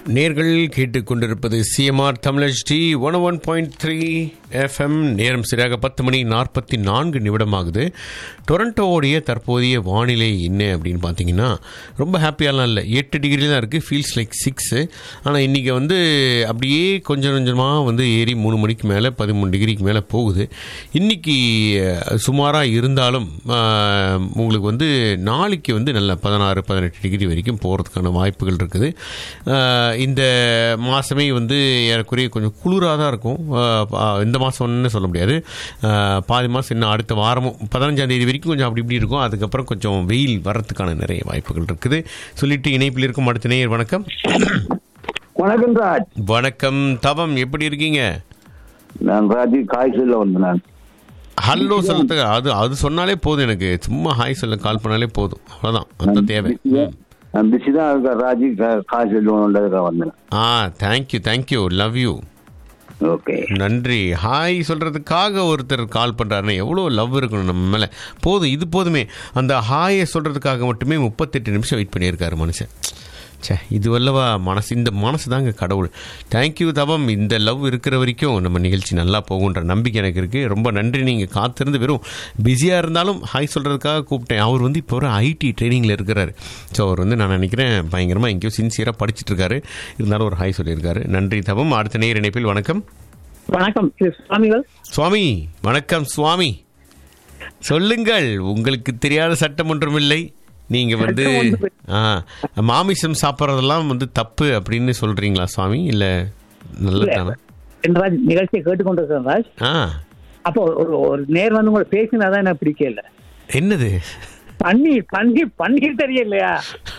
நேர்கள் கேட்டுக்கொண்டிருப்பது சிஎம்ஆர் தமிழ் டி one one point three FM நேரம் சரியாக பத்து மணி நாற்பத்தி நான்கு நிமிடமாகுது டொரண்டோவுடைய தற்போதைய வானிலை என்ன அப்படின்னு பார்த்தீங்கன்னா ரொம்ப ஹாப்பியாலாம் இல்லை எட்டு டிகிரி தான் இருக்குது ஃபீல்ஸ் லைக் சிக்ஸு ஆனால் இன்றைக்கி வந்து அப்படியே கொஞ்சம் கொஞ்சமாக வந்து ஏறி மூணு மணிக்கு மேலே பதிமூணு டிகிரிக்கு மேலே போகுது இன்றைக்கி சுமாராக இருந்தாலும் ஆஹ், உங்களுக்கு வந்து நாளைக்கு வந்து நல்ல பதினாறு பதினெட்டு டிகிரி வரைக்கும் போகிறதுக்கான வாய்ப்புகள் இருக்குது ஆஹ், இந்த மாதமே வந்து ஏறக்குறைய கொஞ்சம் குளிராக தான் இருக்கும் ஆஹ், பா- இந்த மாதம்னு சொல்ல முடியாது ஆஹ், பாதி மாதம் இன்னும் அடுத்த வாரமும் பதினஞ்சாம் தேதி வரைக்கும் கொஞ்சம் அப்படி இப்படி இருக்கும் அதுக்கப்புறம் கொஞ்சம் வெயில் வர்றதுக்கான நிறைய வாய்ப்புகள் இருக்குது சொல்லிட்டு இணைப்பில் இருக்கும் அடுத்த நேயர் வணக்கம் வணக்கம் ராஜ் வணக்கம் தவம் எப்படி இருக்கீங்க நான் ராஜி காய்ச்சல்ல வந்து நான் ஹலோ சொல்றதுக்கு அது அது சொன்னாலே போதும் எனக்கு சும்மா ஹாய் சொல்ல கால் பண்ணாலே போதும் அவ்வளோதான் அந்த தேவை ம். நான் பிஸி தான் இருக்கேன் ராஜி கா- காய்ச்சல் ஒன்றுக்காக வந்தேன் ஆ thank you thank you love you okay நன்றி ஹாய் சொல்கிறதுக்காக ஒருத்தர் கால் பண்ணுறாருன்னா எவ்வளோ லவ் இருக்கணும் நம்ம மேலே போதும் இது போதுமே அந்த ஹாயை சொல்கிறதுக்காக மட்டுமே முப்பத்தெட்டு நிமிஷம் வெயிட் பண்ணியிருக்காரு மனுஷன் ச்சே இது வல்லவா மனசு இந்த மனசு தாங்க கடவுள் தேங்க்யூ தவம் இந்த லவ் இருக்கிற வரைக்கும் நம்ம நிகழ்ச்சி நல்லா போகுன்ற நம்பிக்கை எனக்கு இருக்குது ரொம்ப நன்றி நீங்கள் காத்திருந்து வெறும் பிஸியாக இருந்தாலும் ஹாய் சொல்கிறதுக்காக கூப்பிட்டேன் அவர் வந்து இப்போ ஒரு ஐடி ட்ரைனிங்கில் இருக்கிறாரு ஸோ அவர் வந்து நான் நினைக்கிறேன் பயங்கரமாக எங்கேயோ சின்சியராக படிச்சிட்டு இருக்காரு இருந்தாலும் ஒரு ஹாய் சொல்லியிருக்காரு நன்றி தவம் அடுத்த நேர் இணைப்பில் வணக்கம் வணக்கம் திரு சுவாமிகள் சுவாமி வணக்கம் சுவாமி சொல்லுங்கள் உங்களுக்கு தெரியாத சட்டம் ஒன்றும் இல்லை நீங்க வந்து ஆ, மாமிசம் சாப்பிட்றதெல்லாம் வந்து தப்பு அப்படின்னு சொல்றீங்களா சுவாமி இல்ல நல்லதானே ராஜ் நிகழ்ச்சியை கேட்டுக்கொண்டிருக்கிறேன் ராஜ் ஆ அப்போ ஒரு ஒரு நேர் வந்து உங்களை பேசினாதான் எனக்கு பிடிக்கல என்னது பன்னீர் பன்னீர் பன்னீர் தெரியலையா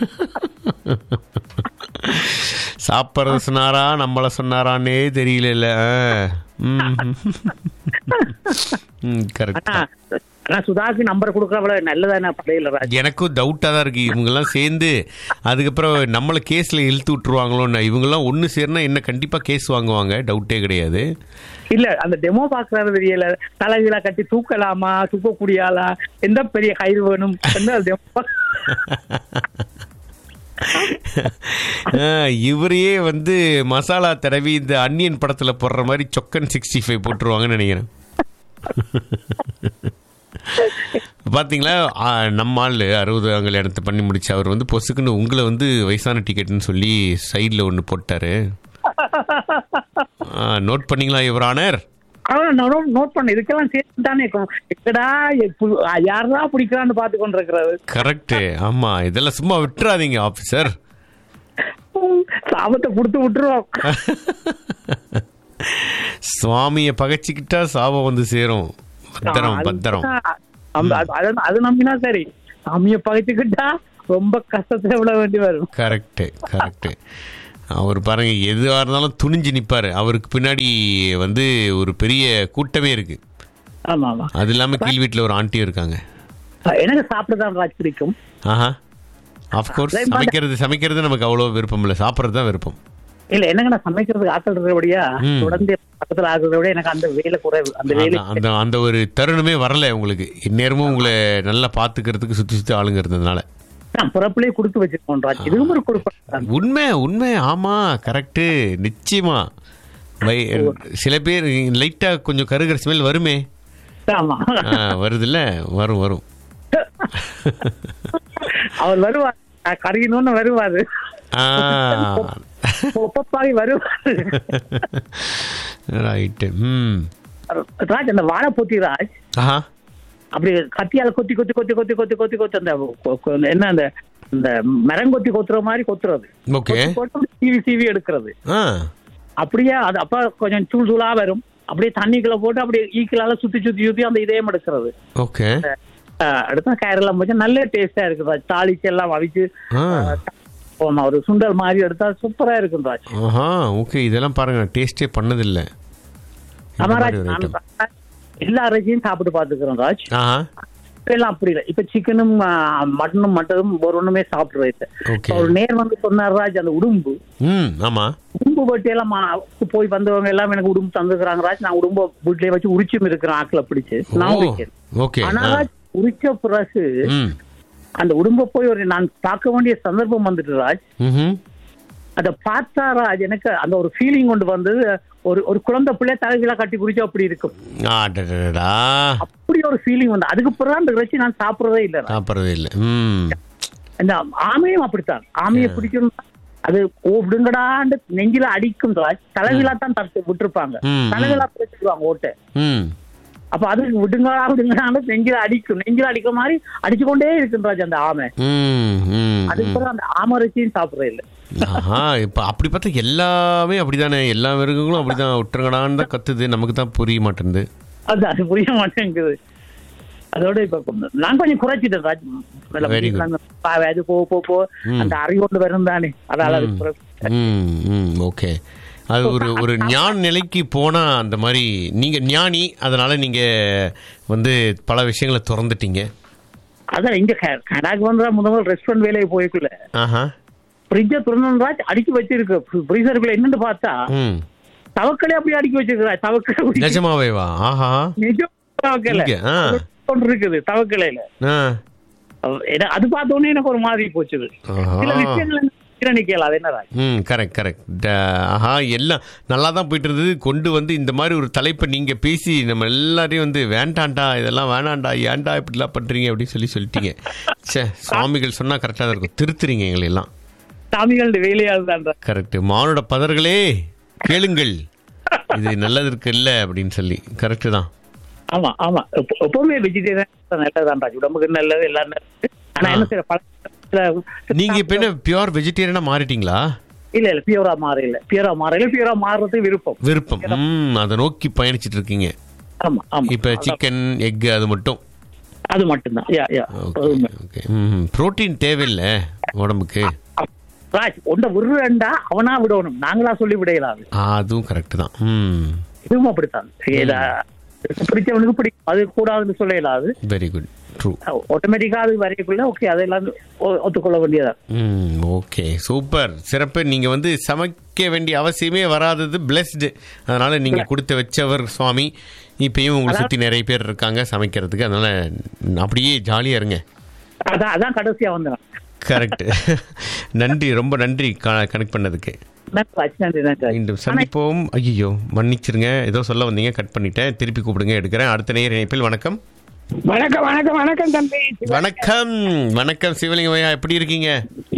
சாப்பிட்றது சொன்னாரா நம்மள சொன்னாரான்னே தெரியல கரெக்ட் ஆனா ஆனா சுதாக்கு நம்பர் கொடுக்கறவள நல்லதானே படையில ராஜ் எனக்கும் டவுட்டாக தான் இருக்குது இவங்கெல்லாம் சேர்ந்து அதுக்கப்புறம் நம்மளை கேஸில் இழுத்து விட்டுருவாங்களோன்னு இவங்கெல்லாம் ஒன்று சேர்னா என்ன கண்டிப்பாக கேஸ் வாங்குவாங்க டவுட்டே கிடையாது இல்ல அந்த டெமோ பாக்குறது தெரியல தலைகீழா கட்டி தூக்கலாமா தூக்கக்கூடியாளா எந்த பெரிய கயிறு வேணும் என்ன demo ஆ, இவரையே வந்து மசாலா தடவி இந்த அன்னியன் படத்தில் போடுற மாதிரி சொக்கன் சிக்ஸ்டி ஃபைவ் போட்டுருவாங்கன்னு நினைக்கிறேன் பார்த்தீங்களா ஆ, நம்ம ஆள் அறுபது அங்கே இடத்த பண்ணி முடிச்சு அவர் வந்து பொசுக்குன்னு உங்களை வந்து வயசான டிக்கெட்னு சொல்லி சைடில் ஒன்று போட்டாரு நோட் பண்ணீங்களா இவர் ஆனர் அதான் நான் நோட் பண்ண இதுக்கெல்லாம் சேர்த்து தானே இருக்கணும் எக்கடா யாரெல்லாம் பிடிக்கிறான்னு பார்த்து கொண்டிருக்கிறது கரெக்டு ஆமாம் இதெல்லாம் சும்மா விட்டுறாதீங்க ஆஃபீஸர் சாபத்தை கொடுத்து விட்டுருவோம் சுவாமியை பகைச்சிக்கிட்டா சாபம் வந்து சேரும் பத்திரம் அது- பத்திரம் அந்த- அது- அது- அது நம்பினா சரி சாமிய பகைச்சுக்கிட்டா ரொம்ப கஷ்டத்தை விட வேண்டி வரும் கரெக்டு கரெக்டு அவர் பாருங்க எதுவாக இருந்தாலும் துணிஞ்சு நிற்பார் அவருக்கு பின்னாடி வந்து ஒரு பெரிய கூட்டமே இருக்கு ஆமா ஆமா அது இல்லாமல் கீழ் வீட்டில் ஒரு ஆண்டியும் இருக்காங்க எனக்கு சாப்பிடதான் ராஜ் பிடிக்கும் ஆஹா ஆஃப்கோர்ஸ் அதே மாதிரி- சமைக்கிறது சமைக்கிறது நமக்கு அவ்வளோ விருப்பம் இல்லை சாப்பிட்றது தான் விருப்பம் இல்ல என்னங்க நான் சமைக்கிறதுக்கு ஆக்கல்றபடியா ம். தொடர்ந்து பக்கத்துல ஆகுறத விட எனக்கு அந்த வேலை குறைவு அந்த வேலை அதான், அந்த அந்த ஒரு தருணமே வரல உங்களுக்கு இந்நேரமும் உங்களை நல்லா பார்த்துக்கிறதுக்கு சுற்றி சுற்றி ஆளுங்க இருந்ததுனால நான் பிறப்பிலே கொடுத்து வச்சிருக்கோம் ராஜ் இதுவும் ஒரு கொடுப்பேன் உண்மை உண்மை ஆமா கரெக்டு நிச்சயமா வை- சில பேர் லைட்டா கொஞ்சம் கருகிற ஸ்மெல் வருமே ஆமா ஆ, வருதுல்ல வரும் வரும் அவர் வருவார் கருகினோன்னு வருவாரு ஆ ஒப்பப்பாவி வருவாரு ரைட்டு ம் ராஜ் அந்த வாழை போத்தி ராஜ் ஆஹா அப்படி கத்தியால கொத்தி கொத்தி கொத்தி கொத்தி கொத்தி கொத்தி கொத்தி அந்த கொ- கொ- என்ன அந்த இந்த மரங்கொத்தி கொத்துற மாதிரி கொத்துறது ஓகே கொத்தி போட்டு சீவி சீவி எடுக்கிறது ஆ அப்படியே அது அப்ப கொஞ்சம் தூள் தூளா வரும் அப்படியே தண்ணிக்குள்ள போட்டு அப்படியே ஈக்கலால சுத்தி சுத்தி சுத்தி அந்த இதயம் எடுக்கிறது ஓகே அஹ் அடுத்தா கயிறெல்லாம் போச்சு நல்ல டேஸ்டா இருக்குது ராஜ். தாளிச்சு எல்லாம் அவிச்சு ஆ ஆமா, ஒரு சுண்டல் மாதிரி எடுத்தா சூப்பரா இருக்கும் ராஜ் ஆஹா ஓகே இதெல்லாம் பாருங்க நான் டேஸ்டே பண்ணதில்லை இந்த ஆமா மாதிரி ராஜ் ஒரு நான் item. எல்லா இறைச்சியும் சாப்பிட்டு பாத்துக்கிறோம் ராஜ் ஆஹா இப்ப எல்லாம் அப்படி இல்லை இப்ப சிக்கனும் மட்டனும் மட்டனும் ஒரு ஒண்ணுமே சாப்பிடுறது ஓகே ஒரு நேர் வந்து சொன்னார் ராஜ் அந்த உடும்பு ம் ஆமா உடும்பு வெட்டி எல்லாம் மா- போய் வந்தவங்க எல்லாம் எனக்கு உடும்பு தந்துக்கிறாங்க ராஜ் நான் உடும்ப வீட்லயே வச்சு உரிச்சும் இருக்கிறேன் ஆக்கில பிடிச்சு நான் ஓ உரிக்கிறேன் ஓகே ஆனா ஆ. ராஜ் உரிச்ச பிறகு ம் அந்த உடும்ப போய் ஒரு நான் பார்க்க வேண்டிய சந்தர்ப்பம் வந்துட்டு ராஜ் ம் அதை பார்த்தாரா அது எனக்கு அந்த ஒரு ஃபீலிங் கொண்டு வந்தது ஒரு ஒரு குழந்தை பிள்ளை தலைகீழா கட்டி குடிச்சா அப்படி இருக்கும் ஆடடடா அப்படி ஒரு ஃபீலிங் வந்து அதுக்கு பிறகு அந்த இறைச்சி நான் சாப்பிடறதே இல்லை சாப்பிட்றதே இல்லை ம் இந்த ஆமையும் அப்படித்தான் ஆமையை பிடிக்கணும் அது ஓ விடுங்கடான்னு நெஞ்சில அடிக்கும் ராஜ் தலைகீழா தான் தடுத்து விட்டுருப்பாங்க ம், தலைகீழா பிடிச்சிருவாங்க ஓட்டை ம் அப்ப அது விடுங்கடா விடுங்கடான்னு நெஞ்சில அடிக்கும் நெஞ்சில அடிக்கிற மாதிரி அடிச்சு கொண்டே இருக்கும் ராஜ் அந்த ஆமை ம் ம் அதுக்கு பிறகு அந்த ஆமை இறைச்சியும் சாப்பிடறதே இல்லை ஆஹா இப்ப அப்படி பார்த்தா எல்லாமே அப்படிதானே எல்லா மிருகங்களும் அப்படிதான் விட்டுருங்கடான்னு தான் கத்துது நமக்கு தான் புரிய மாட்டேங்குது அது அது புரிய மாட்டேங்குது அதோட இப்ப கொஞ்சம் நான் கொஞ்சம் குறைச்சிட்டேன் ராஜ் நல்ல Very good. நாங்க பாவை, அது போ போ போ அந்த அறிவோண்டு வரும் தானே அதால அது குறை- ம் ம் ஓகே அது ஒரு ஒரு ஞான நிலைக்கு போனா அந்த மாதிரி நீங்க ஞானி அதனால நீங்க வந்து பல விஷயங்களை திறந்துட்டீங்க அதான் இங்க க- கடாக்கு வந்தா முதல் ரெஸ்டாரண்ட் வேலையை போய்க்குள்ள ஆஹா ஃப்ரிட்ஜை திறந்தாச்சு அடுக்கி வச்சிருக்கு ஃப்ரீசருக்குள்ள என்னன்னு பார்த்தா ம் தவக்கலை அப்படியே அடுக்கி வச்சிருக்கா தவக்கலை நிஜமாவே வா ஆஹா நிஜம் தவக்கலை இங்க, ஆ. ஒன்று இருக்குது தவக்கலையில ஆ என- அது பார்த்த உடனே எனக்கு ஒரு மாதிரி போச்சுது சில ஆஹா விஷயங்கள் நினைக்கலாம் அது என்னடா ம் கரெக்ட் கரெக்ட் ஆஹா எல்லாம் நல்லா தான் போயிட்டு இருந்தது கொண்டு வந்து இந்த மாதிரி ஒரு தலைப்பை நீங்க பேசி நம்ம எல்லாரையும் வந்து வேண்டாண்டா இதெல்லாம் வேணாண்டா ஏன்டா இப்படிலாம் பண்றீங்க அப்படின்னு சொல்லி சொல்லிட்டீங்க சே சுவாமிகள் சொன்னா கரெக்டாக தான் இருக்கும் திருத்துறீங்க எங்களை எல்லாம் சாமிகள் வேலையாதுதான்ற கரெக்ட் மானோட பதர்களே கேளுங்கள் இது நல்லதற்கு இல்லை அப்படின்னு சொல்லி கரெக்டு தான் ஆமா ஆமா எப்ப- எப்பவுமே வெஜிடேரியன் நல்லதுதான் ராஜ் உடம்புக்கு நல்லது எல்லாம் நல்லது ஆனா ஆ. என்ன சில பழ சில- நீங்க இப்ப என்ன பியூர் வெஜிடேரியனா மாறிட்டீங்களா இல்ல இல்ல பியூரா மாறல பியூரா மாறல பியூரா மாறுறது விருப்பம் விருப்பம் ம் அதை நோக்கி பயணிச்சிட்டு இருக்கீங்க ஆமா ஆமா இப்ப சிக்கன் எக் அது மட்டும் அது மட்டும்தான் யா யா ஓகே உண்மை. ஓகே ம் புரோட்டீன் தேவையில்லை உடம்புக்கு ராஜ் உண்ட விடுறா அவனா விடணும் நாங்களா சொல்லி விடையலாது ஆ, அதுவும் கரெக்ட் தான் ம் இதுவும் அப்படித்தான் ஏதா பிடிச்சவனுக்கு பிடிக்கும் அது கூடாதுன்னு சொல்ல இயலாது வெரி குட் ட்ரூ ஆட்டோமேட்டிக்கா அது வரைக்குள்ள ஓகே அதெல்லாம் ஒ- ஒத்துக்கொள்ள வேண்டியதா ம் ஓகே சூப்பர் சிறப்பு நீங்க வந்து சமைக்க வேண்டிய அவசியமே வராதது பிளெஸ்டு அதனால நீங்க கொடுத்து வச்சவர் சுவாமி இப்பயும் உங்களை சுத்தி நிறைய பேர் இருக்காங்க சமைக்கிறதுக்கு அதனால அப்படியே ஜாலியா இருங்க அதான் அதான் கடைசியா வந்தேன் கரெக்ட் நன்றி ரொம்ப நன்றி கனெக்ட் பண்ணதுக்கு நன்றி ராஜ், நன்றி நன்றி ராஜ். மீண்டும் சந்திப்போம் ஐயோ மன்னிச்சிருங்க ஏதோ சொல்ல வந்தீங்க கட் பண்ணிட்டேன் திருப்பி கூப்பிடுங்க எடுக்கிறேன் அடுத்த நேர் இணைப்பில் வணக்கம் வணக்கம் வணக்கம் வணக்கம் தம்பி வணக்கம் வணக்கம் சிவலிங்கமையா எப்படி இருக்கீங்க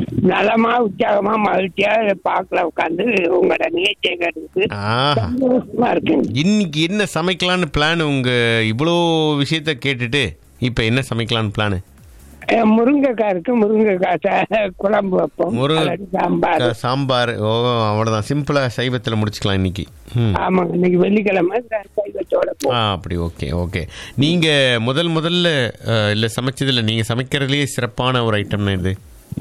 நலமா உற்சாகமா மகிழ்ச்சியா பார்க்கல உட்காந்து உங்களோட நிகழ்ச்சியை கேட்டு ஆ சந்தோஷமா இருக்குங்க இன்னைக்கு என்ன சமைக்கலான்னு பிளான் உங்க இவ்வளோ விஷயத்த கேட்டுட்டு இப்போ என்ன சமைக்கலான்னு பிளான் அஹ் முருங்கைக்காய் இருக்கு முருங்கைக்காய் ச- குழம்பு வைப்போம் முருங்கை- அல்லது சாம்பார் சாம்பார் ஓ அவ்வளோதான் சிம்பிளா சைவத்தில் முடிச்சுக்கலாம் இன்னைக்கு ம் ஆமாங்க இன்னைக்கு வெள்ளிக்கிழமை சைவத்தோட ஆ அப்படி ஓகே ஓகே நீங்க முதல் முதல்ல அஹ், இல்ல சமைச்சதுல நீங்க சமைக்கிறதுலயே சிறப்பான ஒரு ஐட்டம்னா இது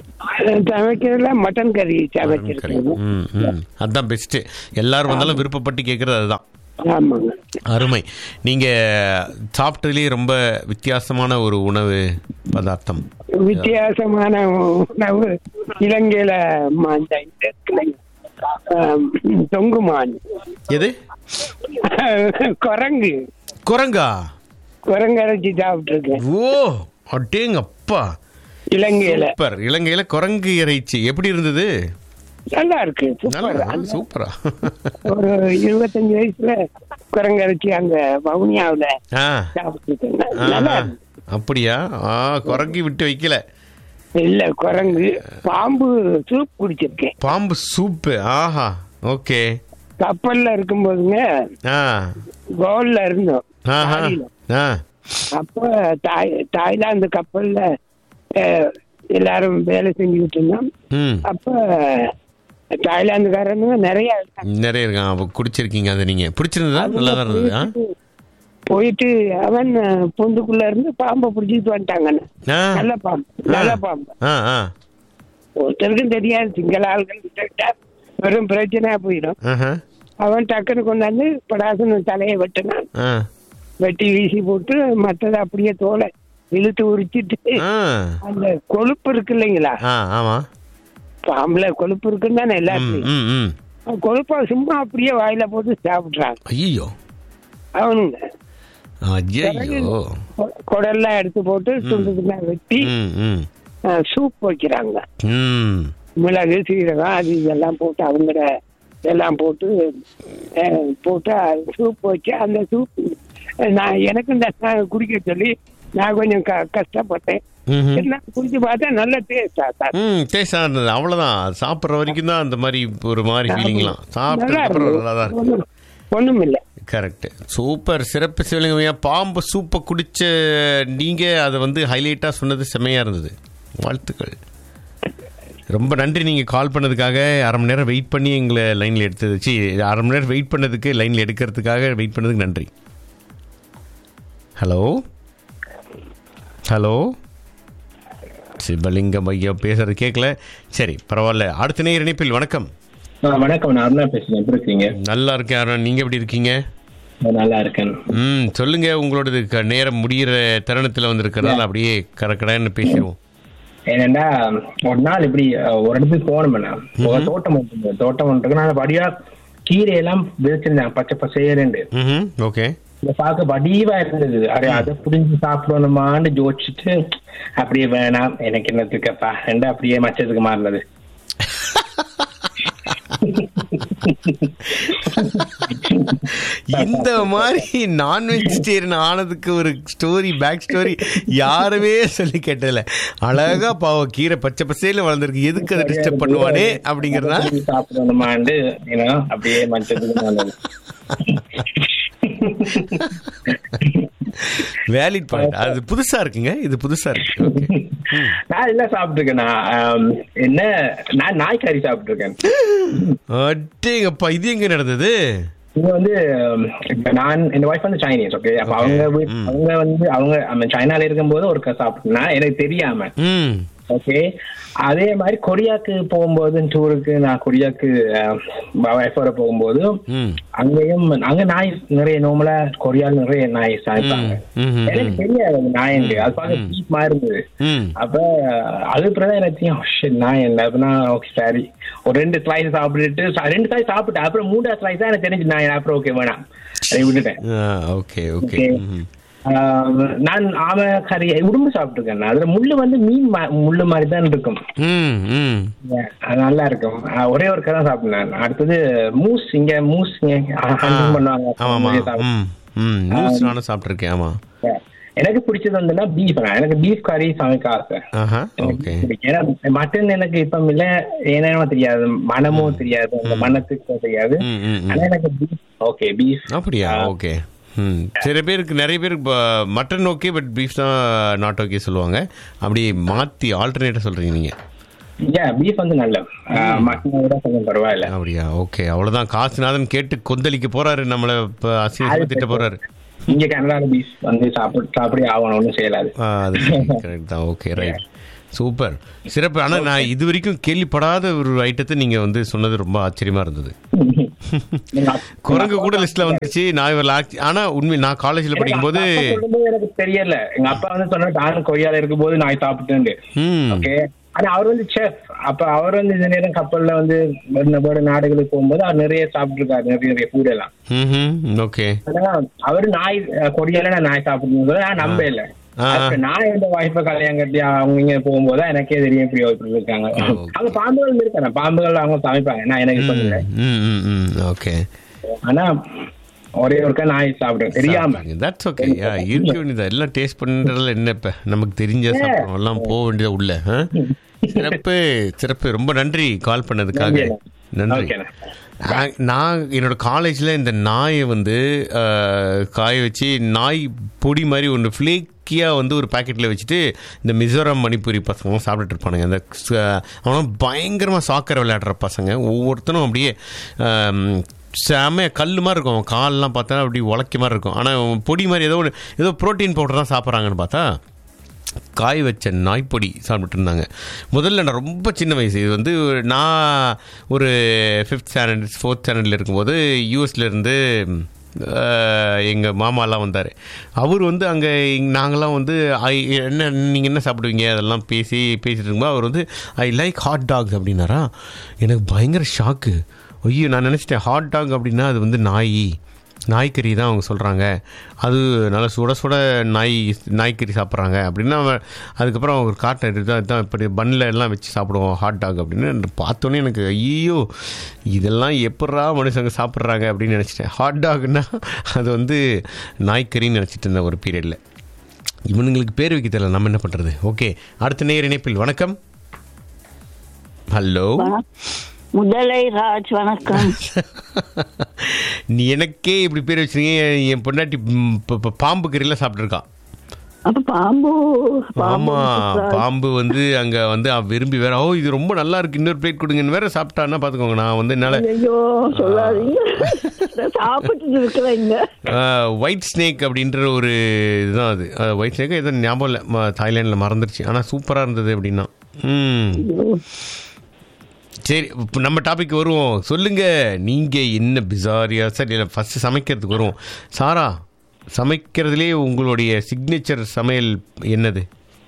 சமைக்கிறதுல மட்டன் கறி கறி. சமைச்சிருக்கேன் ம் ம் அதுதான் பெஸ்ட் எல்லாரும் வந்தாலும் விருப்பப்பட்டு கேட்கறது அதுதான் ஆமாங்க அருமை நீங்க சாப்பிட்டதுலயே ரொம்ப வித்தியாசமான ஒரு உணவு பதார்த்தம் வித்தியாசமான உணவு இலங்கையில மா- இந்த இது இருக்குல்லைங்க, ஆம், தொங்கு மான் எது குரங்கு குரங்கா குரங்கு அரைச்சி சாப்பிட்டு இருக்கேன் ஓ அட்டேங்க அப்பா இலங்கையில சூப்பர் இலங்கையில குரங்கு இறைச்சி எப்படி இருந்தது நல்லா இருக்கு சூப்பர் நல்லா சூப்பரா ஒரு இருபத்தஞ்சு வயசுல குரங்கு அரைச்சி அங்க வவுனியாவுல ஆ சாப்பிட்டு ஆ, நல்லா ஆ. இருக்கு. அப்படியா ஆ குரங்கி விட்டு வைக்கல இல்ல குரங்கு பாம்பு சூப் குடிச்சிருக்கேன் பாம்பு சூப்பு ஆஹா ஓகே கப்பல்ல இருக்கும்போதுங்க ஆ கோல்ல இருந்தோம் ஆஹா தாடியில. ஆ அப்ப தாய் தாய்லாந்து கப்பல்ல அஹ், எல்லாரும் வேலை செஞ்சுக்கிட்டு இருந்தோம் ம் அப்ப தாய்லாந்துக்காரனுங்க நிறைய இருந்தாங்க. நிறைய இருக்கான் அப்போ குடிச்சிருக்கீங்க அதை நீங்க பிடிச்சிருந்ததா நல்லா தான் இருந்தது ஆ போயிட்டு அவன் அஹ், பொந்துக்குள்ள இருந்து பாம்பை பிடிச்சிட்டு வந்துட்டாங்க ஆ நல்ல பாம்பு நல்ல பாம்பு ஆ ஆ ஒருத்தருக்கும் தெரியாது சிங்கள ஆள்கள் கிட்ட வெறும் பிரச்சனையா போயிடும் ஆஹா அவன் டக்குன்னு கொண்டாந்து படாசுன்னு தலையை வெட்டினான் ஆ வெட்டி வீசி போட்டு மத்தத அப்படியே தோலை இழுத்து உரிச்சிட்டு ஆ அந்த கொழுப்பு இருக்கு இல்லைங்களா ஆ ஆமா பாம்புல கொழுப்பு இருக்குன்னு தானே ம் எல்லாத்துலயும் ம் ம் அந்த கொழுப்பை சும்மா அப்படியே வாயில போட்டு சாப்பிடுறாங்க ஐயோ அவனுங்க ஐயோ கொ- குடல்லாம் எடுத்து போட்டு துண்டு துண்டா வெட்டி ம் ம் அஹ், சூப் வைக்கிறாங்க ம் மிளகு சீரகம் அது இதெல்லாம் போட்டு அவங்கள எல்லாம் போட்டு அஹ், போட்டு சூப் வச்சு அந்த சூப் நான் எனக்கு இந்த நான் குடிக்க சொல்லி நான் கொஞ்சம் க கஷ்டப்பட்டேன் ம்ஹும். எல்லாம் குடிச்சு பார்த்தா நல்ல டேஸ்டா சார் ம் டேஸ்டாக இருந்தது அவ்வளோதான் சாப்பிட்ற வரைக்கும் தான் அந்த மாதிரி ஒரு மாதிரி ஃபீலிங்லாம் நல்லா சாப்பிட்டதுக்கப்புறம் நல்லா தான் இருக்கு இருந்தது ஒன்றும் இல்லை கரெக்ட் சூப்பர் சிறப்பு சிவலிங்கமையா பாம்பு சூப்பை குடிச்ச நீங்கள் அதை வந்து ஹைலைட்டாக சொன்னது செம்மையாக இருந்தது வாழ்த்துக்கள் ரொம்ப நன்றி நீங்கள் கால் பண்ணதுக்காக அரை மணி நேரம் வெயிட் பண்ணி எங்களை லைனில் எடுத்தது சி அரை மணி நேரம் வெயிட் பண்ணதுக்கு லைனில் எடுக்கிறதுக்காக வெயிட் பண்ணதுக்கு நன்றி ஹலோ ஹலோ சிவலிங்கம் ஐயா பேசுறது கேட்கல சரி பரவாயில்ல அடுத்த நேர் இணைப்பில் வணக்கம் ஆ, வணக்கம் நான் அருணா பேசுறேன் எப்படி இருக்கீங்க நல்லா இருக்கேன் அருண் நீங்கள் எப்படி இருக்கீங்க நான் நல்லா இருக்கேன் ம் சொல்லுங்க உங்களோடது க- நேரம் முடிகிற தருணத்தில் வந்திருக்கிறதால அப்படியே கரக்கடன்னு பேசிடுவோம் ஏனெண்டா ஒரு நாள் இப்படி அஹ், ஒரு இடத்துக்கு போகணும்னா ஒரு தோட்டம் ஒன்று இருந்தது. தோட்டம் ஒன்று இருக்கு நான் படியா கீரை எல்லாம் விதைச்சிருந்தேன் பச்சை பசேரண்டு ம் ஓகே இதை பார்க்க வடிவா இருந்தது அரே அதை புடிஞ்சு சாப்பிடணுமான்னு யோசிச்சுட்டு அப்படியே வேணாம் எனக்கு என்னத்துக்கப்பா ரெண்டு அப்படியே மச்சத்துக்கு மாறினது இந்த மாதிரி நான் வெஜிடேரியன் ஆனதுக்கு ஒரு ஸ்டோரி பேக் ஸ்டோரி யாருமே சொல்லி கேட்டதில்ல அழகா பாவம் கீரை பச்சை பசேல வளர்ந்துருக்கு எதுக்கு அதை டிஸ்டர்ப் பண்ணுவானே அப்படிங்கிறதா அதை புடிஞ்சு சாப்பிடணுமான்னு ஏன்னா அப்படியே மச்சத்துக்கு மாறினது வேலிட் பாயிண்ட் அது புதுசா இருக்குங்க இது புதுசா இருக்கு ஓகே நான் என்ன சாப்பிட்டுருக்கேன் நான் என்ன நான் நாய்க்கறி சாப்பிட்டுருக்கேன் அட்டேங்கப்பா இது எங்க நடந்தது இது வந்து உம், இப்ப நான் என் ஒய்ஃப் வந்து சைனீஸ் ஓகே அப்ப Okay. அவங்க வீட்- ம். அவங்க வந்து அவங்க நம்ம சைனால இருக்கும்போது ஒரு சாப்பிட்டேன் எனக்கு தெரியாம ம் ஓகே அதே மாதிரி கொரியாக்கு போகும்போது டூருக்கு நான் கொரியாக்கு ஒய்ஃபோட போகும்போது ம் அங்கேயும் அங்க நாய் நிறைய நார்மலா கொரியால நிறைய நாய் சாய்ப்பாங்க ம், ம், எனக்கு ம். தெரியாது அது நாயண்டு அது பார்க்க பீப் மாதிரி இருந்தது ம் அப்ப அது பிறகு எனக்கு தெரியும், "Oh shit, நான் என்ன அப்படின்னா ஓகே சரி ஒரு ரெண்டு ஸ்லைஸ் சாப்பிட்டுட்டு சா- ரெண்டு ஸ்லைஸ் சாப்பிட்டேன் அப்புறம் மூணாவது ஸ்லைஸ் தான் எனக்கு தெரிஞ்சு நான் அப்புறம் ஓகே வேணாம் அதை விட்டுட்டேன் ஓகே ஓகே Okay. ஆஹ் நான் ஆம கறி உடும்பு சாப்பிட்டுருக்கேன் அதுல முள்ளு வந்து மீன் மா- முள்ளு மாதிரி தான் இருக்கும் ம் ம் அது நல்லா இருக்கும் ஆஹ் ஒரே ஒரு கதை சாப்பிட்டேன் அடுத்தது மூஸ் இங்க மூஸ் இங்க hunting பண்ணுவாங்க ஆமாம் அது சாப்பிட்டேன். ம் ம் மூஸ் நானும் சாப்பிட்ருக்கேன் ஆமாம் எனக்கு பிடிச்சது வந்துன்னா பீஃப் எனக்கு பீஃப் கறி சமைக்க ஆசை ஆஹா ஓகே பிடிக்கும். ஏன்னா மட்டன் எனக்கு இப்ப இல்ல ஏனோ தெரியாது மனமும் தெரியாது அந்த மனத்துக்கு தெரியாது ம் ம் ம் ஆனா எனக்கு பீஃப் ஓகே பீஃப் அப்படியா ஓகே ம் சில பேருக்கு நிறைய பேருக்கு மட்டன் ஓகே பட் பீஃப் தான் நாட் ஓகே சொல்லுவாங்க அப்படி மாற்றி ஆல்டர்னேட்டாக சொல்கிறீங்க நீங்கள் ஏன் பீஃப் வந்து நல்ல மட்டனை விட கொஞ்சம் பரவாயில்ல அப்படியா ஓகே அவ்வளோதான் காசுநாதன் கேட்டு கொந்தளிக்க போறாரு நம்மளை இப்போ அசிங்க திட்ட போறாரு இங்க கனடால பீஃப் வந்து சாப்பிட சாப்பிடே ஆகணும் ஒன்றும் செய்யலாது ஆ, அது கரெக்ட் தான் ஓகே ரைட் சூப்பர் சிறப்பு ஆனால் நான் இது வரைக்கும் கேள்விப்படாத ஒரு ஐட்டத்தை நீங்கள் வந்து சொன்னது ரொம்ப ஆச்சரியமா இருந்தது குரங்கு கூட லிஸ்ட்ல வந்துச்சு நான் இவர் ஆனா உண்மை நான் காலேஜ்ல படிக்கும்போது எங்க அப்பா சொல்லும்போது எனக்கு தெரியல எங்க அப்பா வந்து சொன்னா நானும் கொய்யால இருக்கும்போது நான் சாப்பிட்டேன் ம் ஓகே ஆனா அவர் வந்து செஃப் அப்ப அவர் வந்து இந்த நேரம் கப்பல்ல வந்து வேறு நாடுகளுக்கு போகும்போது அவர் நிறைய சாப்பிட்டுருக்காரு நிறைய நிறைய ஃபுட் எல்லாம் ம் ஓகே ஆனா அவரு நாய் அஹ், கொடியால நான் நாய் சாப்பிடணும் நான் நம்ப இல்ல ஆ. அப்ப நான் இந்த வாய்ப்பை கல்யாணம் கட்டி அவங்க இங்க போகும்போது எனக்கே தெரியும் இப்படி ஒருத்தர் இருக்காங்க அங்க பாம்புகள் இருக்காங்க பாம்புகள் அவங்க சமைப்பாங்க நான் எனக்கு சொல்லல ம் ம் ம் ஓகே ஆனா ஒரே ஒருக்கா நாய் சாப்பிடுறேன் தெரியாம தட்ஸ் ஓகே யா இருக்க வேண்டியதா எல்லாம் டேஸ்ட் பண்ணுறதுல என்ன இப்ப நமக்கு தெரிஞ்ச சாப்பிடுறோம் எல்லாம் போக வேண்டியதா உள்ள ஆ? சிறப்பு சிறப்பு ரொம்ப நன்றி கால் பண்ணதுக்காக நன்றி ஓகேண்ணா. நான் நான் என்னோட காலேஜில் இந்த நாயை வந்து அஹ், காய வச்சு நாய் பொடி மாதிரி ஒன்று ஃப்ளேக்கியாக வந்து ஒரு பாக்கெட்டில் வச்சுட்டு இந்த மிசோரம் மணிப்பூரி பசங்க சாப்பிட்டுட்டு இருப்பானுங்க அந்த அவனும் பயங்கரமாக சாக்கரை விளையாடுற பசங்க ஒவ்வொருத்தனும் அப்படியே ஆம், செமையாக கல் மாதிரி இருக்கும் அவன் கால்லாம் பார்த்தா அப்படி உழைக்க மாதிரி இருக்கும் ஆனால் பொடி மாதிரி ஏதோ ஒரு ஏதோ ப்ரோட்டீன் பவுடர் தான் சாப்பிட்றாங்கன்னு பார்த்தா காய வச்ச நாய்ப்பொடி சாப்பிட்டு இருந்தாங்க முதல்ல நான் ரொம்ப சின்ன வயசு இது வந்து நான் ஒரு ஃபிஃப்த் ஸ்டாண்டர்ட் ஃபோர்த் ஸ்டாண்டர்டில் இருக்கும்போது யூஎஸ்ல இருந்து எங்கள் மாமாலாம் வந்தார் அவர் வந்து அங்கே நாங்களாம் வந்து ஐ என்ன நீங்கள் என்ன சாப்பிடுவீங்க அதெல்லாம் பேசி பேசிட்டு இருக்கும்போது அவர் வந்து ஐ லைக் ஹாட் டாக்ஸ் அப்படின்னாரா எனக்கு பயங்கர ஷாக்கு ஐயோ நான் நினச்சிட்டேன் ஹாட் டாக் அப்படின்னா அது வந்து நாய் நாய்க்கறி தான் அவங்க சொல்கிறாங்க அது நல்லா சுட சுட நாய் நாய்க்கறி சாப்பிட்றாங்க அப்படின்னா அவன் அதுக்கப்புறம் அவங்க காட்டை தான் தான் இப்படி பன்னில் எல்லாம் வச்சு சாப்பிடுவோம் ஹாட் டாக் அப்படின்னு பார்த்தோன்னே எனக்கு ஐயோ இதெல்லாம் எப்பட்றா மனுஷங்க சாப்பிட்றாங்க அப்படின்னு நினச்சிட்டேன் ஹாட் டாக்னா அது வந்து நாய்க்கறின்னு நினச்சிட்டு இருந்தேன் ஒரு பீரியடில் இவனுங்களுக்கு பேர் வைக்க தெரியல நம்ம என்ன பண்ணுறது ஓகே அடுத்த நேர் இணைப்பில் வணக்கம் ஹலோ முதலை ராஜ் வணக்கம் நீ எனக்கே இப்படி பேர் வச்சிருக்கீங்க என் பொண்டாட்டி ம், ப- ப- பாம்பு கறியெல்லாம் சாப்பிட்ருக்கான் அப்ப பாம்பு பாம்பு ஆமா ராஜ். பாம்பு வந்து அங்க வந்து அவ விரும்பி வேற ஓ இது ரொம்ப நல்லா இருக்கு இன்னொரு பிளேட் கொடுங்கன்னு வேற சாப்பிட்டான்னா பாத்துக்கோங்க நான் வந்து என்னால ஐயோ சொல்லாதீங்க நான் சாப்பிட்டுட்டு இருக்கிறேங்க ஒயிட் ஸ்னேக் அப்படின்ற ஒரு இதுதான் அது ஒயிட் ஸ்னேக் ஏதோ ஞாபகம் இல்லை ம- தாய்லாந்துல மறந்துருச்சு ஆனா சூப்பரா இருந்தது அப்படின்னா ம் சரி இப்போ நம்ம டாபிக் வருவோம் சொல்லுங்க நீங்க என்ன பிசாரியா சரி இல்லை ஃபர்ஸ்ட் சமைக்கிறதுக்கு வருவோம் சாரா சமைக்கிறதுலே உங்களுடைய சிக்னேச்சர் சமையல் என்னது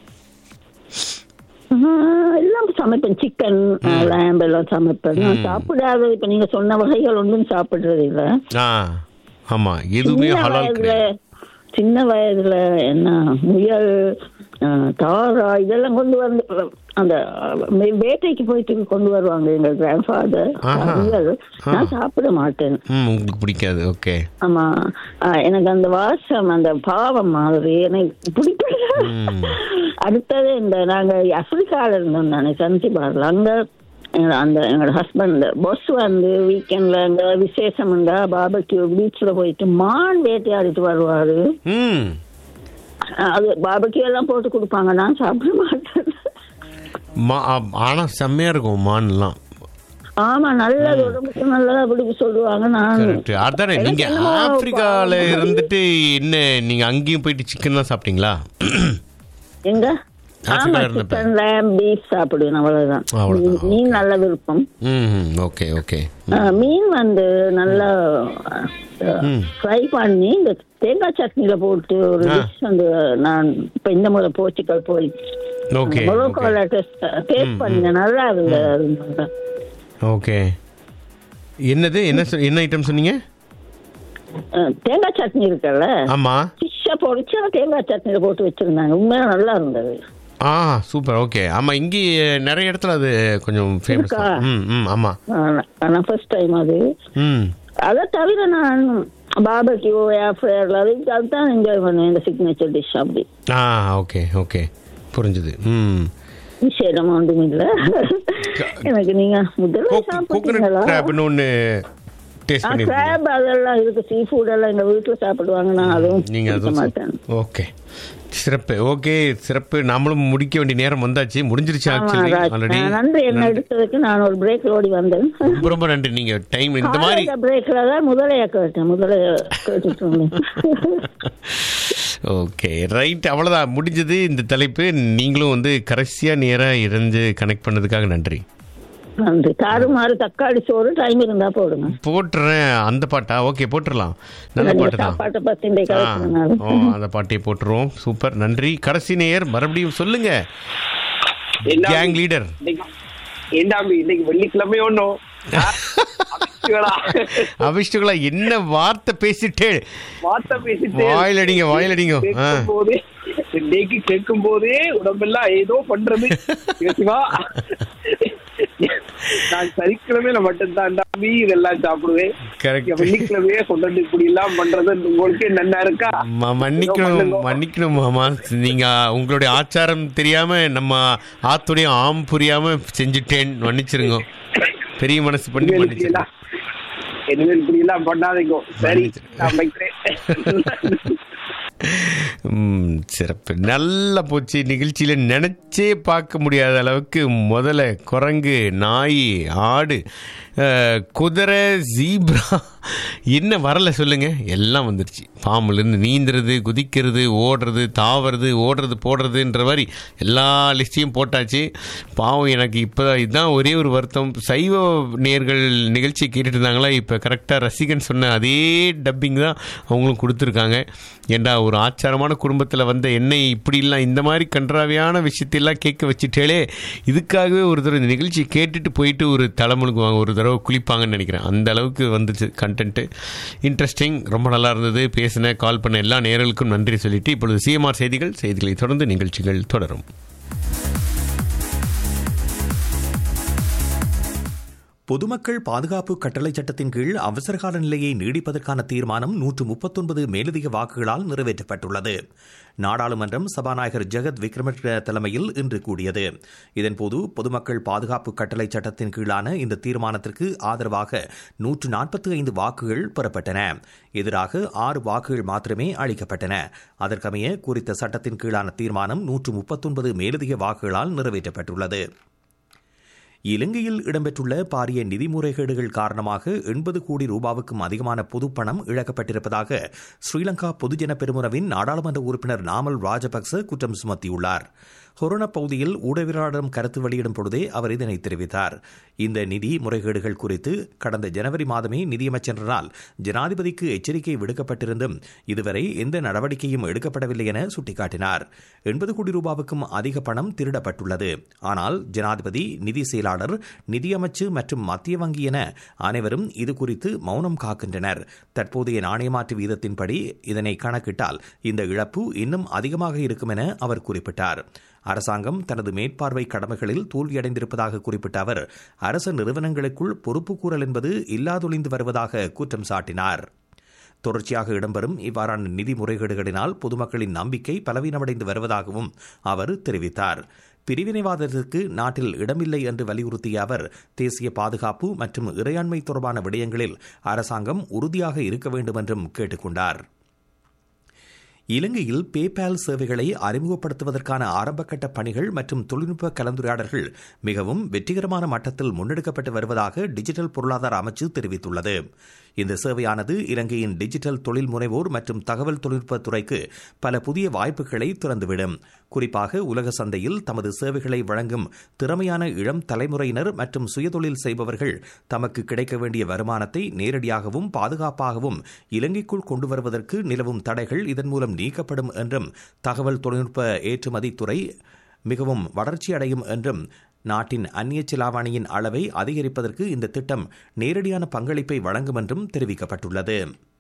ஆஹ், எல்லாம் சமைப்பேன் சிக்கன் லேம்ப் எல்லாம் சமைப்பேன் நான் சாப்பிடாத இப்ப நீங்க சொன்ன வகைகள் ஒன்றும் சாப்பிடுறது இல்ல ஆ ஆமா எதுவுமே சின்ன ஹலால் வயதுல கிடையாது சின்ன வயதுல என்ன முயல் ஆஹ், தாரா இதெல்லாம் கொண்டு வந்து அந்த வே- வேட்டைக்கு போயிட்டு கொண்டு வருவாங்க எங்க கிராண்ட் ஃபாதர் ஆஹா. முயல் நான் சாப்பிட மாட்டேன் ம் உங்களுக்கு பிடிக்காது ஓகே ஆமா ஆ, எனக்கு அந்த வாசம் அந்த பாவம் மாதிரி எனக்கு பிடிக்கல அடுத்தது இந்த நாங்க ஆப்பிரிக்கால இருந்தோம் தானே சன்சிபார்ல அங்க எங்க- அந்த எங்களோட ஹஸ்பண்ட் பொஸ் வந்து வீக்கெண்ட்ல அங்க விசேஷம் இருந்தா பாபக்யூ பீச்ல போயிட்டு மான் வேட்டையாடிட்டு வருவாரு ம் ஆ, அது பாபக்யூ எல்லாம் போட்டு கொடுப்பாங்க நான் சாப்பிட மாட்டேன் மா ஆ- ஆனா செம்மையா இருக்கும் மான்லாம் ஆமா நல்லது உடம்புக்கு நல்லதா அப்படி சொல்லுவாங்க நான் கரெக்ட் அதானே எனக்கு நீங்க என்னமோ ஆப்பிரிக்கால பாவம். இருந்துட்டு என்ன நீங்க அங்கேயும் போயிட்டு சிக்கன் தான் சாப்பிட்டீங்களா எங்க ஆமா ஆப்பிரிக்கால இருந்தப்ப. சிக்கன் லேம் பீஃப் சாப்பிடுவேன் அவ்வளவுதான் அவ்வளவுதான், மீன் மீன் நல்ல விருப்பம் ம் ஓகே ஓகே ஆ, மீன் வந்து நல்லா ஃப்ரை பண்ணி இந்த தேங்காய் சட்னில போட்டு ஒரு ஆ. டிஷ் வந்து நான் இப்ப இந்த முறை போர்ச்சுக்கல் போய் ஓகே மொரோக்கோல டெஸ்ட் டேஸ்ட் பண்ணேன் நல்லா இருந்தது ஓகே என்னது என்ன சொ- என்ன ஐட்டம் சொன்னீங்க ஆ, தேங்காய் சட்னி இருக்குல்ல ஆமா ஃபிஷ்ஷை பொரிச்சு அந்த தேங்காய் சட்னியில போட்டு வச்சிருந்தாங்க உண்மையா நல்லா இருந்தது ஆ சூப்பர் ஓகே ஆமா இங்கே நிறைய இடத்துல அது கொஞ்சம் ஃபேமஸ் இருக்கா? ம் ம் ஆமா நான் ஃபர்ஸ்ட் டைம் அது ம் அதை தவிர நான் பாபக்யூ ஏர் அது அதுதான் என்ஜாய் பண்ணுவேன் இந்த சிக்னேச்சர் டிஷ் அப்படி ஆ ஓகே ஓகே புரிஞ்சுது ம் விசேடம் ஒன்றும் இல்ல எனக்கு நீங்க முதல்ல கோகனட் சாப்பிட்டீங்களா கிராப்னு ஒன்று டேஸ்ட் பண்ணிருக்கீங்க கிராப் அதெல்லாம் இருக்கு சீ ஃபுட் எல்லாம் எங்க வீட்டுல சாப்பிடுவாங்க நான் அதுவும் நீங்க குடிக்க அதுவும் மாட்டேன் ஓகே சிறப்பு ஓகே சிறப்பு நாமளும் முடிக்க வேண்டிய நேரம் வந்தாச்சு முடிஞ்சிருச்சு ஆமா, ஆக்சுவலி ராஜ். ஆல்ரெடி நான் நன்றி என்ன எடுத்ததுக்கு நான் ஒரு பிரேக் ஓடி வந்தேன் ரொம்ப ரொம்ப நன்றி நீங்க டைம் இந்த மாதிரி பிரேக்ல தான் முதலைய கேட்டேன் முதலைய கேட்டுட்டு இருந்தேன் ஓகே ரைட் அவ்வளோதான் முடிஞ்சது இந்த தலைப்பு நீங்களும் வந்து கடைசியாக நேராக இருந்து கனெக்ட் பண்ணதுக்காக நன்றி நன்றி தாறுமாறு தக்காளி சோறு டைம் இருந்தா போடுங்க போட்டுறேன் அந்த பாட்டா ஓகே போட்டுடலாம் நல்ல நீங்க பாட்டு தான் சாப்பாட்டை பத்தி இந்த ஆ, கலக்கினால ஓ அந்த பாட்டையே போட்டுருவோம் சூப்பர் நன்றி கடைசி நேயர் மறுபடியும் சொல்லுங்க கேங் லீடர் ஏண்டாம்பி இன்னைக்கு வெள்ளிக்கிழமை ஒண்ணும் அபிஷ்டுகளா என்ன வார்த்தை பேசிட்டே வார்த்தை பேசிட்டு வாயில் அடிங்க வாயில் அடிங்க ஆ கேட்கும் போதே இன்னைக்கு கேட்கும் போதே உடம்பெல்லாம் ஏதோ பண்றது பேசுவா நான் சனிக்கிழமையில மட்டும்தான் டாம்பி இதெல்லாம் சாப்பிடுவேன் Correct. வெள்ளிக்கிழமையே கொண்டாந்து இப்படி எல்லாம் பண்றது உங்களுக்கு நன்னா இருக்கா ம- மன்னிக்கணும் பண்ணுங்க. மன்னிக்கணும் மாமா நீங்க உங்களுடைய ஆச்சாரம் தெரியாம நம்ம ஆத்துடைய ஆம் புரியாம செஞ்சுட்டேன் மன்னிச்சிருங்க பெரிய மனசு பண்ணி இனிமேல் இப்படி மன்னிச்சிருங்க எல்லாம் இனிமேல் இப்படி எல்லாம் பண்ணாதீங்க சரி நான் வைக்கிறேன் ம், சிறப்பு நல்லா போச்சு நிகழ்ச்சியில நினைச்சே பார்க்க முடியாத அளவுக்கு முதல்ல குரங்கு நாய் ஆடு அஹ், குதிரை ஜீப்ரா என்ன வரல சொல்லுங்க எல்லாம் வந்துருச்சு பாம்புலேருந்து நீந்துறது குதிக்கிறது ஓடுறது தாவறது ஓடுறது போடுறதுன்ற மாதிரி எல்லா லிஸ்டையும் போட்டாச்சு பாவம் எனக்கு இப்போ இதுதான் ஒரே ஒரு வருத்தம் சைவ நேர்கள் நிகழ்ச்சி கேட்டுட்டு இருந்தாங்களா இப்போ கரெக்டாக ரசிகன் சொன்ன அதே டப்பிங் தான் அவங்களும் கொடுத்துருக்காங்க ஏண்டா ஒரு ஒரு ஆச்சாரமான குடும்பத்தில் வந்த என்னை இப்படிலாம் இந்த மாதிரி கன்றாவியான விஷயத்தையெல்லாம் கேட்க வச்சுட்டேலே இதுக்காகவே ஒரு தடவை இந்த நிகழ்ச்சி கேட்டுட்டு போயிட்டு ஒரு தலைமுழுக்குவாங்க ஒரு தடவை குளிப்பாங்கன்னு நினைக்கிறேன் அந்த அளவுக்கு வந்துச்சு கண்டென்ட்டு இன்ட்ரெஸ்டிங் ரொம்ப நல்லா இருந்தது பேசின கால் பண்ண எல்லா நேரலுக்கும் நன்றி சொல்லிட்டு இப்பொழுது சிஎம்ஆர் செய்திகள் செய்திகளை தொடர்ந்து நிகழ்ச்சிகள் தொடரும் பொதுமக்கள் பாதுகாப்பு கட்டளை சட்டத்தின் கீழ் அவசரகால நிலையை நீடிப்பதற்கான தீர்மானம் நூற்று முப்பத்தொன்பது மேலதிக வாக்குகளால் நிறைவேற்றப்பட்டுள்ளது நாடாளுமன்றம் சபாநாயகர் ஜெகத் விக்ரம தலைமையில் இன்று கூடியது இதன்போது பொதுமக்கள் பாதுகாப்பு கட்டளை சட்டத்தின் கீழான இந்த தீர்மானத்திற்கு ஆதரவாக நூற்று நாற்பத்தி ஐந்து வாக்குகள் பெறப்பட்டன எதிராக ஆறு வாக்குகள் மாத்திரமே அளிக்கப்பட்டன அதற்கமைய குறித்த சட்டத்தின் கீழான தீர்மானம் நூற்று முப்பத்தொன்பது மேலதிக வாக்குகளால் நிறைவேற்றப்பட்டுள்ளது இலங்கையில் இடம்பெற்றுள்ள பாரிய நிதி முறைகேடுகள் காரணமாக எண்பது கோடி ரூபாவுக்கும் அதிகமான பொதுப்பணம் இழக்கப்பட்டிருப்பதாக ஸ்ரீலங்கா பொதுஜன பெருமுனவின் நாடாளுமன்ற உறுப்பினர் நாமல் ராஜபக்ச குற்றம் சுமத்தியுள்ளார் ஹொரோனா பகுதியில் ஊடகவியலாளரிடம் கருத்து வெளியிடும் பொழுதே அவர் இதனை தெரிவித்தார் இந்த நிதி முறைகேடுகள் குறித்து கடந்த ஜனவரி மாதமே நிதியமைச்சரால் ஜனாதிபதிக்கு எச்சரிக்கை விடுக்கப்பட்டிருந்தும் இதுவரை எந்த நடவடிக்கையும் எடுக்கப்படவில்லை என சுட்டிக்காட்டினார் எண்பது கோடி ரூபாவுக்கும் அதிக பணம் திருடப்பட்டுள்ளது ஆனால் ஜனாதிபதி நிதி செயலாளர் நிதியமைச்சு மற்றும் மத்திய வங்கி என அனைவரும் இது குறித்து மௌனம் காக்கின்றனர் தற்போதைய நாணயமாற்று வீதத்தின்படி இதனை கணக்கிட்டால் இந்த இழப்பு இன்னும் அதிகமாக இருக்கும் என அவர் குறிப்பிட்டார் அரசாங்கம் தனது மேற்பார்வை கடமைகளில் தோல்வியடைந்திருப்பதாக குறிப்பிட்ட அவர் அரசு நிறுவனங்களுக்குள் பொறுப்புக்கூறல் என்பது இல்லாதொழிந்து வருவதாக குற்றம் சாட்டினார் தொடர்ச்சியாக இடம்பெறும் இவ்வாறான நிதி முறைகேடுகளினால் பொதுமக்களின் நம்பிக்கை பலவீனமடைந்து வருவதாகவும் அவர் தெரிவித்தார் பிரிவினைவாதத்திற்கு நாட்டில் இடமில்லை என்று வலியுறுத்திய அவர் தேசிய பாதுகாப்பு மற்றும் இறையாண்மை தொடர்பான விடயங்களில் அரசாங்கம் உறுதியாக இருக்க வேண்டும் என்றும் கேட்டுக் கொண்டார் இலங்கையில் பேபால் சேவைகளை அறிமுகப்படுத்துவதற்கான ஆரம்பகட்ட பணிகள் மற்றும் தொழில்நுட்ப கலந்துரையாடல்கள் மிகவும் வெற்றிகரமான மட்டத்தில் முன்னெடுக்கப்பட்டு வருவதாக டிஜிட்டல் பொருளாதார அமைச்சு தெரிவித்துள்ளது இந்த சேவையானது இலங்கையின் டிஜிட்டல் தொழில் முனைவோர் மற்றும் தகவல் தொழில்நுட்பத் துறைக்கு பல புதிய வாய்ப்புகளை திறந்துவிடும் குறிப்பாக உலக சந்தையில் தமது சேவைகளை வழங்கும் திறமையான இளம் தலைமுறையினர் மற்றும் சுயதொழில் செய்பவர்கள் தமக்கு கிடைக்க வேண்டிய வருமானத்தை நேரடியாகவும் பாதுகாப்பாகவும் இலங்கைக்குள் கொண்டு வருவதற்கு நிலவும் தடைகள் இதன் மூலம் நீக்கப்படும் என்றும் தகவல் தொழில்நுட்ப ஏற்றுமதி துறை மிகவும் வளர்ச்சியடையும் என்றும் நாட்டின் அந்நிய செலாவணியின் அளவை அதிகரிப்பதற்கு இந்த திட்டம் நேரடியான பங்களிப்பை வழங்கும் என்றும் தெரிவிக்கப்பட்டுள்ளது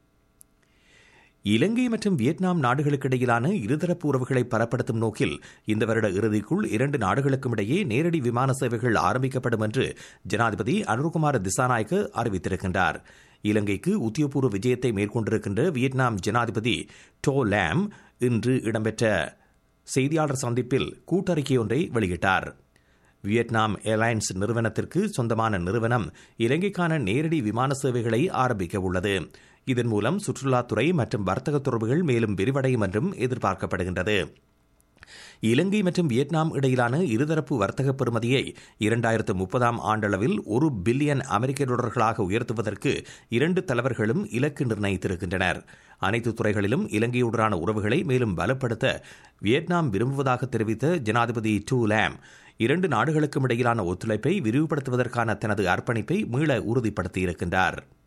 இலங்கை மற்றும் வியட்நாம் நாடுகளுக்கு இடையிலான இருதரப்பு உறவுகளை பலப்படுத்தும் நோக்கில் இந்த வருட இறுதிக்குள் இரண்டு நாடுகளுக்கும் இடையே நேரடி விமான சேவைகள் ஆரம்பிக்கப்படும் என்று ஜனாதிபதி அனுர்குமார் திசாநாயக்க அறிவித்திருக்கின்றார் இலங்கைக்கு உத்தியோகபூர்வ விஜயத்தை மேற்கொண்டிருக்கின்ற வியட்நாம் ஜனாதிபதி டோ லேம் இன்று இடம்பெற்ற செய்தியாளர் சந்திப்பில் கூட்டறிக்கை ஒன்றை வெளியிட்டார் வியட்நாம் ஏர்லைன்ஸ் நிறுவனத்திற்கு சொந்தமான நிறுவனம் இலங்கைக்கான நேரடி விமான சேவைகளை ஆரம்பிக்க உள்ளது இதன் மூலம் சுற்றுலாத்துறை மற்றும் வர்த்தக தொடர்புகள் மேலும் விரிவடையும் என்றும் எதிர்பார்க்கப்படுகின்றது இலங்கை மற்றும் வியட்நாம் இடையிலான இருதரப்பு வர்த்தக பெறுமதியை இரண்டாயிரத்து முப்பதாம் ஆண்டளவில் ஒரு பில்லியன் அமெரிக்க டாலர்களாக உயர்த்துவதற்கு இரண்டு தலைவர்களும் இலக்கு நிர்ணயித்திருக்கின்றனர் அனைத்து துறைகளிலும் இலங்கையுடனான உறவுகளை மேலும் பலப்படுத்த வியட்நாம் விரும்புவதாக தெரிவித்த ஜனாதிபதி டூ லேம் இரண்டு நாடுகளுக்கும் இடையிலான ஒத்துழைப்பை விரிவுபடுத்துவதற்கான தனது அர்ப்பணிப்பை மீள உறுதிப்படுத்தியிருக்கின்றார்